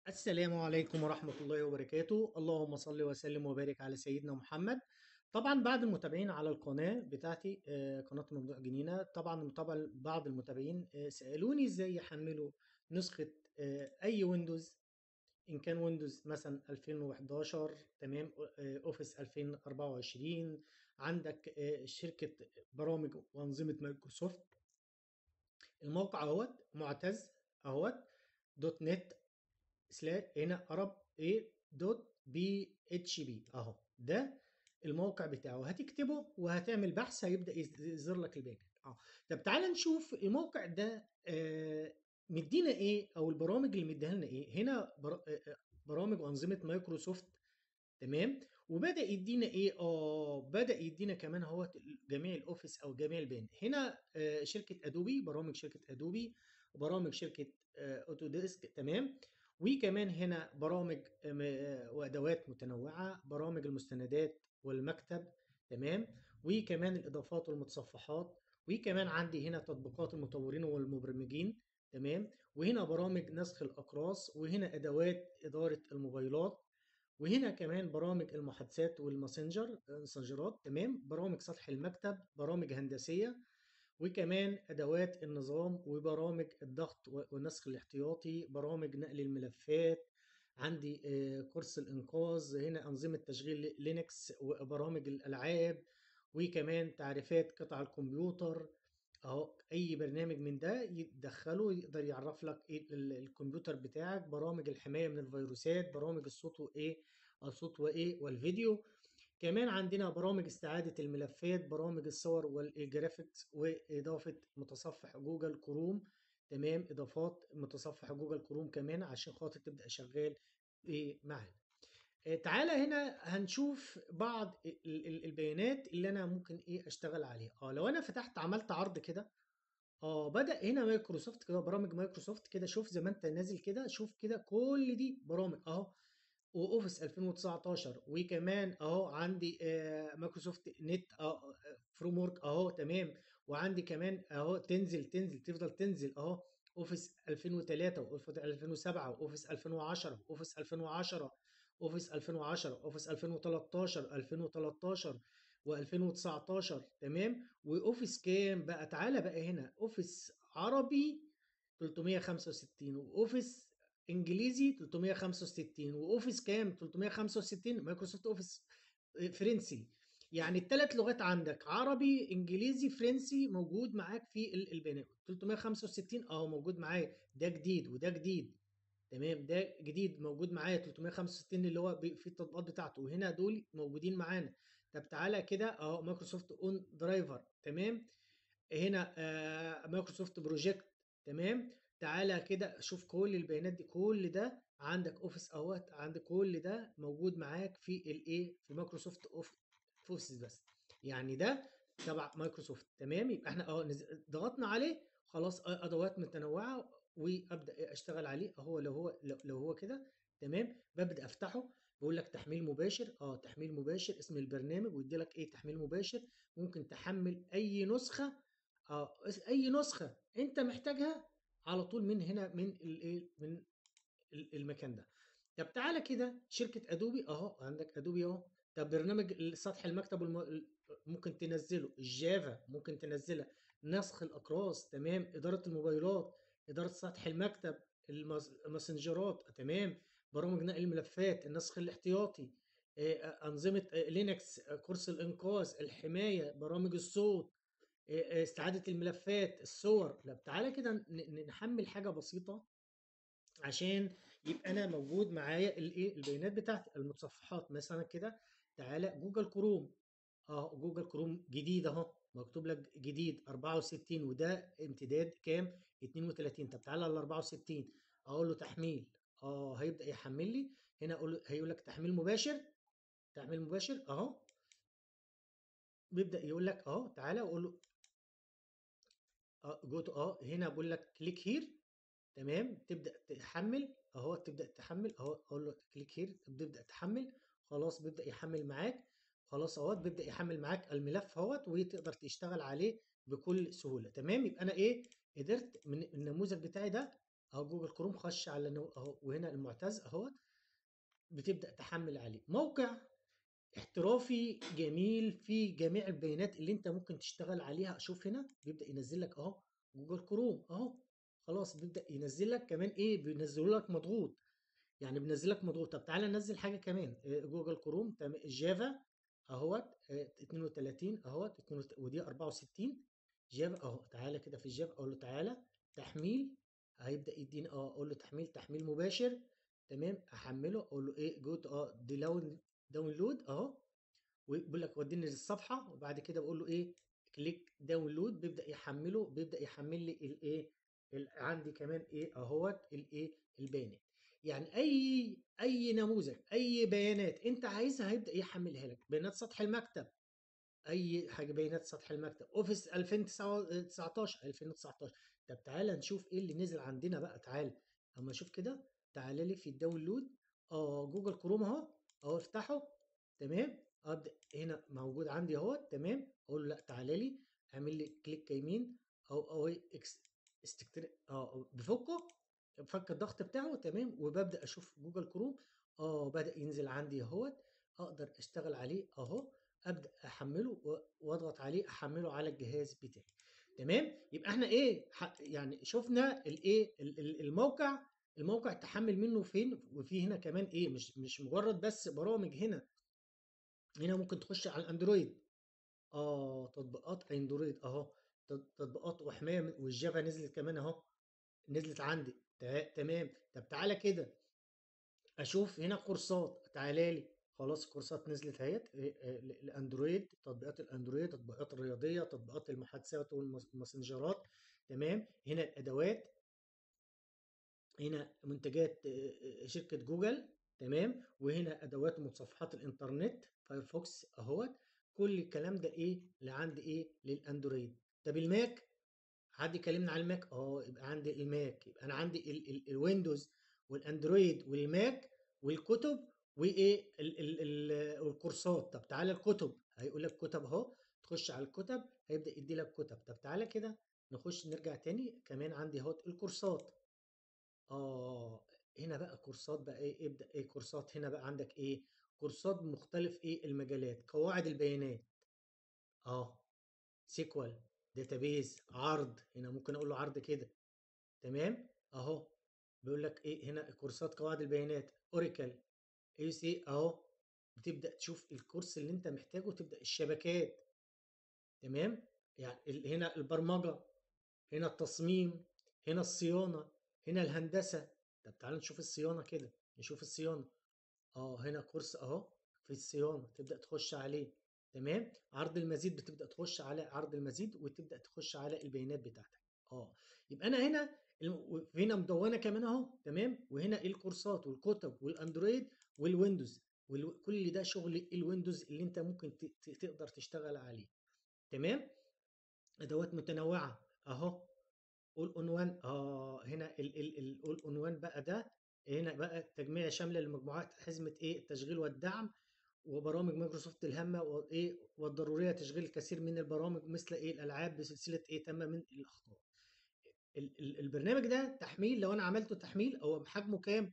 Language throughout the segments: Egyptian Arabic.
السلام عليكم ورحمة الله وبركاته اللهم صل وسلم وبارك على سيدنا محمد طبعا بعد المتابعين على القناة بتاعتي آه، قناة ممدوح جنينة طبعا طبعا بعض المتابعين آه، سألوني ازاي يحملوا نسخة آه، اي ويندوز ان كان ويندوز مثلا 2011 تمام آه، اوفيس 2024 عندك آه، شركة برامج وانظمة مايكروسوفت الموقع اهوت معتز اهوت دوت نت سلاش هنا ارب ايه دوت بي اتش بي اهو ده الموقع بتاعه هتكتبه وهتعمل بحث هيبدا يظهر لك البيانات اه طب تعالى نشوف الموقع ده آه مدينا ايه او البرامج اللي مديها لنا ايه هنا بر... آه آه، برامج وانظمه مايكروسوفت تمام وبدا يدينا ايه اه بدا يدينا كمان هو جميع الاوفيس او جميع البيانات هنا آه شركه ادوبي برامج شركه ادوبي وبرامج شركه آه اوتوديسك تمام وكمان هنا برامج آم، آه، وادوات متنوعه برامج المستندات والمكتب تمام وكمان الاضافات والمتصفحات وكمان عندي هنا تطبيقات المطورين والمبرمجين تمام وهنا برامج نسخ الاقراص وهنا ادوات اداره الموبايلات وهنا كمان برامج المحادثات والماسنجر الماسنجرات تمام برامج سطح المكتب برامج هندسيه وكمان ادوات النظام وبرامج الضغط و- والنسخ الاحتياطي برامج نقل الملفات عندي آه، كورس الانقاذ هنا انظمه تشغيل لينكس وبرامج الالعاب وكمان تعريفات قطع الكمبيوتر اهو اي برنامج من ده يدخله يقدر يعرف لك ايه ال- الكمبيوتر بتاعك برامج الحمايه من الفيروسات برامج الصوت وايه الصوت وايه والفيديو كمان عندنا برامج استعادة الملفات برامج الصور والجرافيكس وإضافة متصفح جوجل كروم تمام إضافات متصفح جوجل كروم كمان عشان خاطر تبدأ شغال إيه معانا آه، تعالى هنا هنشوف بعض ال- ال- البيانات اللي أنا ممكن إيه أشتغل عليها اه لو أنا فتحت عملت عرض كده اه بدأ هنا مايكروسوفت كده برامج مايكروسوفت كده شوف زي ما انت نازل كده شوف كده كل دي برامج اهو واوفيس 2019 وكمان اهو عندي آه مايكروسوفت نت فروم ورك اهو تمام وعندي كمان اهو تنزل تنزل تفضل تنزل اهو اوفيس 2003 واوفيس 2007 واوفيس 2010 واوفيس 2010 اوفيس 2010 اوفيس 2013 2013 و2019 تمام واوفيس كام بقى تعالى بقى هنا اوفيس عربي 365 واوفيس انجليزي 365 واوفيس كام 365 مايكروسوفت اوفيس فرنسي يعني الثلاث لغات عندك عربي انجليزي فرنسي موجود معاك في ال- البيانات 365 اهو موجود معايا ده جديد وده جديد تمام ده جديد موجود معايا 365 اللي هو بي- في التطبيقات بتاعته وهنا دول موجودين معانا طب تعالى كده اهو مايكروسوفت اون درايفر تمام هنا آه، مايكروسوفت بروجكت تمام تعالى كده شوف كل البيانات دي كل ده عندك اوفيس اهوت عندك كل ده موجود معاك في الايه في مايكروسوفت اوف في اوفيس بس يعني ده تبع مايكروسوفت تمام يبقى احنا اه نز- ضغطنا عليه خلاص آه، ادوات متنوعه وابدا إيه اشتغل عليه اهو لو هو لو لو هو كده تمام ببدا افتحه بقول لك تحميل مباشر اه تحميل مباشر اسم البرنامج ويدي لك ايه تحميل مباشر ممكن تحمل اي نسخه اه اس- اي نسخه انت محتاجها على طول من هنا من الايه من ال- المكان ده طب تعالى كده شركه ادوبي اهو عندك ادوبي اهو طب برنامج سطح المكتب والم... ال- ممكن تنزله الجافا ممكن تنزلها نسخ الاقراص تمام اداره الموبايلات اداره سطح المكتب المس- الماسنجرات تمام برامج نقل الملفات النسخ الاحتياطي آه، آه، انظمه آه، لينكس آه، كورس الانقاذ الحمايه برامج الصوت إيه- استعادة الملفات الصور لا تعالى كده ن- ن- نحمل حاجة بسيطة عشان يبقى انا موجود معايا الايه البيانات بتاعتي المتصفحات مثلا كده تعالى جوجل كروم اه جوجل كروم جديد اهو مكتوب لك جديد 64 وده امتداد كام 32 طب تعالى ال 64 اقول له تحميل اه هيبدأ يحمل لي هنا اقول له هيقول لك تحميل مباشر تحميل مباشر اهو بيبدأ يقول لك اهو تعالى اقول له اه جو تو اه هنا بقول لك كليك هير تمام تبدا تحمل اهو تبدا تحمل اهو اقول له كليك هير بتبدا تحمل خلاص بيبدا يحمل معاك خلاص اهوت بيبدا يحمل معاك الملف اهوت وتقدر تشتغل عليه بكل سهوله تمام يبقى انا ايه قدرت من النموذج بتاعي ده اهو جوجل كروم خش على نو اهو وهنا المعتز اهو بتبدا تحمل عليه موقع احترافي جميل فيه جميع البيانات اللي انت ممكن تشتغل عليها اشوف هنا بيبدا ينزل لك اهو جوجل كروم اهو خلاص بيبدا ينزل لك كمان ايه بينزلوا لك مضغوط يعني بينزل لك مضغوط طب تعالى ننزل حاجه كمان آه، جوجل كروم تم- جافا اهوت آه، 32 اهوت 32 ودي 64 جافا اهو تعالى كده في الجافا اقول له تعالى تحميل هيبدا يديني اه اقول له تحميل تحميل مباشر تمام احمله اقول له ايه جوت اه داون داونلود اهو ويقول لك وديني للصفحه وبعد كده بقول له ايه كليك داونلود بيبدا يحمله بيبدا يحمل لي الايه ال- عندي كمان ايه اهوت الايه البيانات يعني اي اي نموذج اي بيانات انت عايزها هيبدا يحملها لك بيانات سطح المكتب اي حاجه بيانات سطح المكتب اوفيس 2019 2019 طب تعالى نشوف ايه اللي نزل عندنا بقى تعالى اما اشوف كده تعالى لي في الداونلود اه جوجل كروم اهو اهو افتحه تمام ابدا هنا موجود عندي اهو تمام اقول له لا تعالى لي اعمل لي كليك يمين او او اكس استكتر اه بفكه بفك الضغط بتاعه تمام وببدا اشوف جوجل كروم اه بدا ينزل عندي اهوت اقدر اشتغل عليه اهو ابدا احمله و- واضغط عليه احمله على الجهاز بتاعي تمام يبقى احنا ايه ح- يعني شفنا الايه ال- ال- الموقع الموقع تحمل منه فين وفي هنا كمان ايه مش مش مجرد بس برامج هنا هنا ممكن تخش على الاندرويد اه تطبيقات اندرويد اهو تط- تطبيقات وحمايه من- والجافا نزلت كمان اهو نزلت عندي تا- تمام طب تعالى كده اشوف هنا كورسات تعالى لي خلاص كورسات نزلت اهيت إيه، إيه، ل- الاندرويد تطبيقات الاندرويد تطبيقات الرياضيه تطبيقات المحادثات والماسنجرات تمام هنا الادوات هنا منتجات آه، آه، شركه جوجل تمام وهنا ادوات متصفحات الانترنت فايرفوكس اهوت كل الكلام ده ايه اللي عندي ايه للاندرويد طب الماك حد يكلمنا على الماك اه يبقى عندي الماك يبقى انا عندي ال ال الويندوز والاندرويد والماك والكتب وايه ال ال ال والكورسات طب تعالى الكتب هيقول لك كتب اهو تخش على الكتب هيبدا يدي لك كتب طب تعالى كده نخش نرجع تاني كمان عندي اهو الكورسات اه هنا بقى كورسات بقى ايه ابدا ايه كورسات هنا بقى عندك ايه كورسات مختلف ايه المجالات قواعد البيانات اه سيكوال داتابيز عرض هنا ممكن اقول له عرض كده تمام اهو بيقول لك ايه هنا كورسات قواعد البيانات اوراكل اي سي اهو بتبدا تشوف الكورس اللي انت محتاجه تبدا الشبكات تمام يعني ال- هنا البرمجه هنا التصميم هنا الصيانه هنا الهندسه طب تعال نشوف الصيانه كده نشوف الصيانه اه هنا كورس اهو في الصيانه تبدا تخش عليه تمام عرض المزيد بتبدا تخش على عرض المزيد وتبدا تخش على البيانات بتاعتك اه يبقى انا هنا الم- هنا مدونه كمان اهو تمام وهنا ايه الكورسات والكتب والاندرويد والويندوز وال- كل ده شغل الويندوز اللي انت ممكن ت- ت- تقدر تشتغل عليه تمام ادوات متنوعه اهو قول عنوان اه هنا ال ال ال قول عنوان بقى ده هنا بقى تجميع شامله لمجموعات حزمه ايه التشغيل والدعم وبرامج مايكروسوفت الهامه وايه والضروريه تشغيل الكثير من البرامج مثل ايه الالعاب بسلسله ايه تم من الاخطاء ال ال البرنامج ده تحميل لو انا عملته تحميل هو بحجمه كام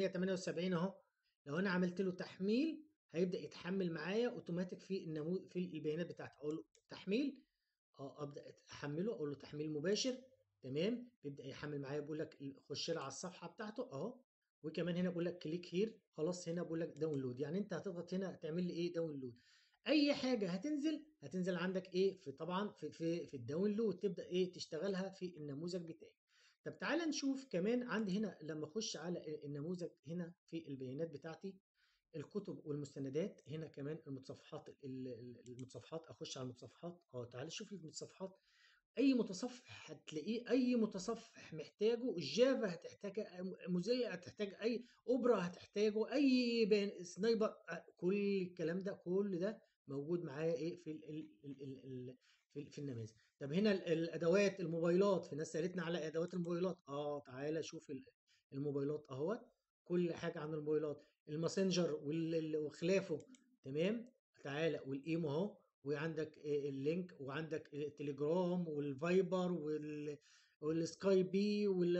378 اهو لو انا عملت له تحميل هيبدا يتحمل معايا اوتوماتيك في النمو في البيانات بتاعته اقول له تحميل اه ابدا احمله اقول له تحميل مباشر تمام بيبدا يحمل معايا بيقول لك خش لي على الصفحه بتاعته اهو وكمان هنا بيقول لك كليك هير خلاص هنا بيقول لك داونلود يعني انت هتضغط هنا تعمل لي ايه داونلود اي حاجه هتنزل هتنزل عندك ايه في طبعا في في في الداونلود تبدا ايه تشتغلها في النموذج بتاعي طب تعالى نشوف كمان عندي هنا لما اخش على النموذج هنا في البيانات بتاعتي الكتب والمستندات هنا كمان المتصفحات ال- ال- المتصفحات اخش على المتصفحات اه تعالى شوف المتصفحات اي متصفح هتلاقيه اي متصفح محتاجه الجافا هتحتاج موزيلا هتحتاج اي اوبرا هتحتاجه اي بيان سنايبر آه، كل الكلام ده كل ده موجود معايا ايه في ال ال ال ال ال في, ال- في النماذج طب هنا ال- الادوات الموبايلات في ناس سالتنا على ادوات الموبايلات اه تعالى شوف ال- الموبايلات اهوت كل حاجه عن الموبايلات الماسنجر وال- ال- وخلافه تمام تعالى والايمو اهو وعندك آه، اللينك وعندك التليجرام والفايبر وال والسكاي بي وال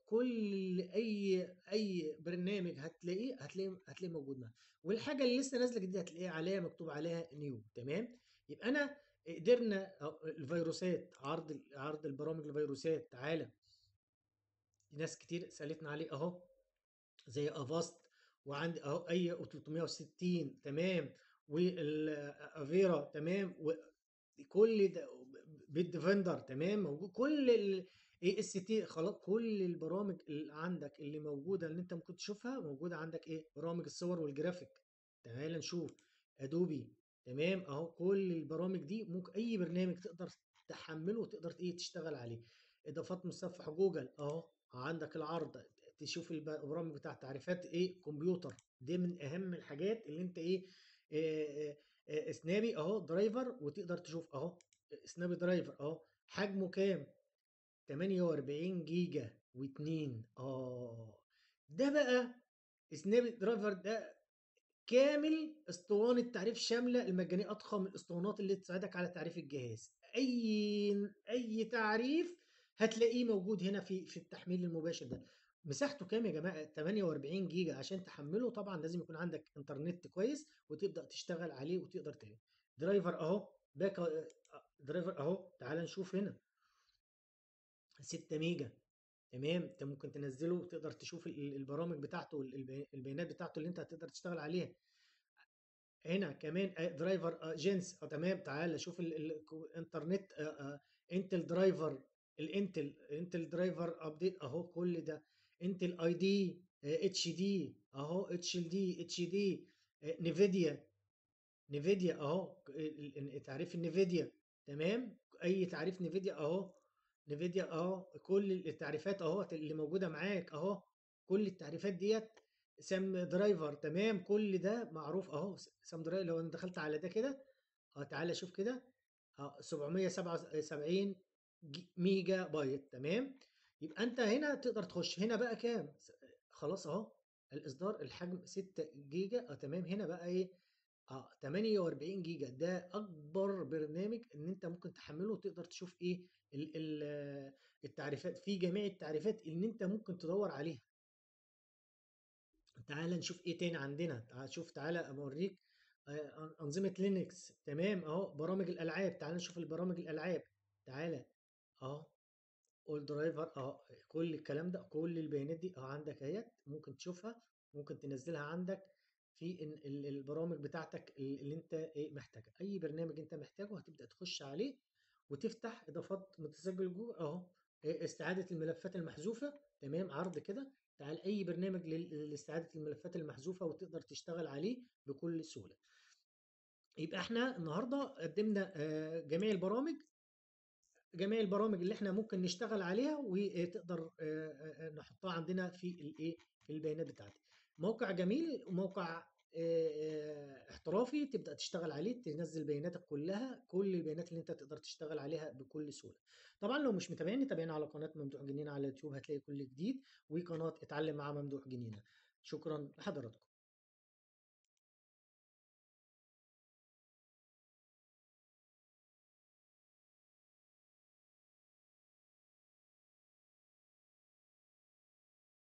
كل اي اي برنامج هتلاقيه هتلاقيه هتلاقيه موجود معاك والحاجه اللي لسه نازله جديد هتلاقيها عليها مكتوب عليها نيو تمام يبقى انا قدرنا أو الفيروسات عرض عرض البرامج الفيروسات تعالى ناس كتير سالتنا عليه اهو زي افاست وعندي اهو اي 360 تمام والافيرا تمام وكل ده بيت ديفندر تمام موجود كل الاي اس تي خلاص كل البرامج اللي عندك اللي موجوده اللي انت ممكن تشوفها موجوده عندك ايه برامج الصور والجرافيك تعال نشوف ادوبي تمام اهو كل البرامج دي ممكن اي برنامج تقدر تحمله وتقدر ايه تشتغل عليه اضافات متصفح جوجل اهو عندك العرض تشوف البرامج بتاع تعريفات ايه كمبيوتر دي من اهم الحاجات اللي انت ايه, إيه, إيه, إيه سنابي اهو درايفر وتقدر تشوف اهو سنابي درايفر اهو حجمه كام 48 جيجا و2 اه ده بقى سنابي درايفر ده كامل اسطوانة تعريف شاملة المجانية أضخم الاسطوانات اللي تساعدك على تعريف الجهاز أي أي تعريف هتلاقيه موجود هنا في في التحميل المباشر ده مساحته كام يا جماعه 48 جيجا عشان تحمله طبعا لازم يكون عندك انترنت كويس وتبدا تشتغل عليه وتقدر تعمل درايفر اهو باك درايفر اهو تعال نشوف هنا 6 ميجا تمام انت ممكن تنزله وتقدر تشوف البرامج بتاعته البيانات بتاعته اللي انت هتقدر تشتغل عليها هنا كمان درايفر جينس اه تمام تعال شوف الانترنت انتل درايفر الانتل انتل درايفر ابديت اهو كل ده انتل اي دي اتش دي اهو اتش دي اتش دي نيفيديا نيفيديا اهو تعريف النيفيديا تمام اي تعريف نيفيديا اهو نيفيديا اهو كل التعريفات اهو اللي موجوده معاك اهو كل التعريفات ديت سام درايفر تمام كل ده معروف اهو سام درايفر لو انا دخلت على ده كده اه تعالى شوف كده اه 777 ميجا بايت تمام يبقى انت هنا تقدر تخش هنا بقى كام خلاص اهو الاصدار الحجم 6 جيجا اه تمام هنا بقى ايه اه 48 جيجا ده اكبر برنامج ان انت ممكن تحمله وتقدر تشوف ايه ال ال التعريفات في جميع التعريفات اللي انت ممكن تدور عليها تعال نشوف ايه تاني عندنا تعال شوف تعالى اوريك آه انظمه لينكس تمام اهو برامج الالعاب تعال نشوف البرامج الالعاب تعالى اهو اول درايفر اه كل الكلام ده كل البيانات دي اه عندك اهيت ممكن تشوفها ممكن تنزلها عندك في البرامج بتاعتك اللي انت ايه محتاجها اي برنامج انت محتاجه هتبدا تخش عليه وتفتح اضافات متسجل جوه اهو استعاده الملفات المحذوفه تمام عرض كده تعال اي برنامج لاستعاده الملفات المحذوفه وتقدر تشتغل عليه بكل سهوله يبقى احنا النهارده قدمنا جميع البرامج جميع البرامج اللي احنا ممكن نشتغل عليها وتقدر نحطها عندنا في الايه في البيانات بتاعتي موقع جميل وموقع احترافي تبدا تشتغل عليه تنزل بياناتك كلها كل البيانات اللي انت تقدر تشتغل عليها بكل سهوله طبعا لو مش متابعني تابعنا على قناه ممدوح جنينه على اليوتيوب هتلاقي كل جديد وقناه اتعلم مع ممدوح جنينه شكرا لحضراتكم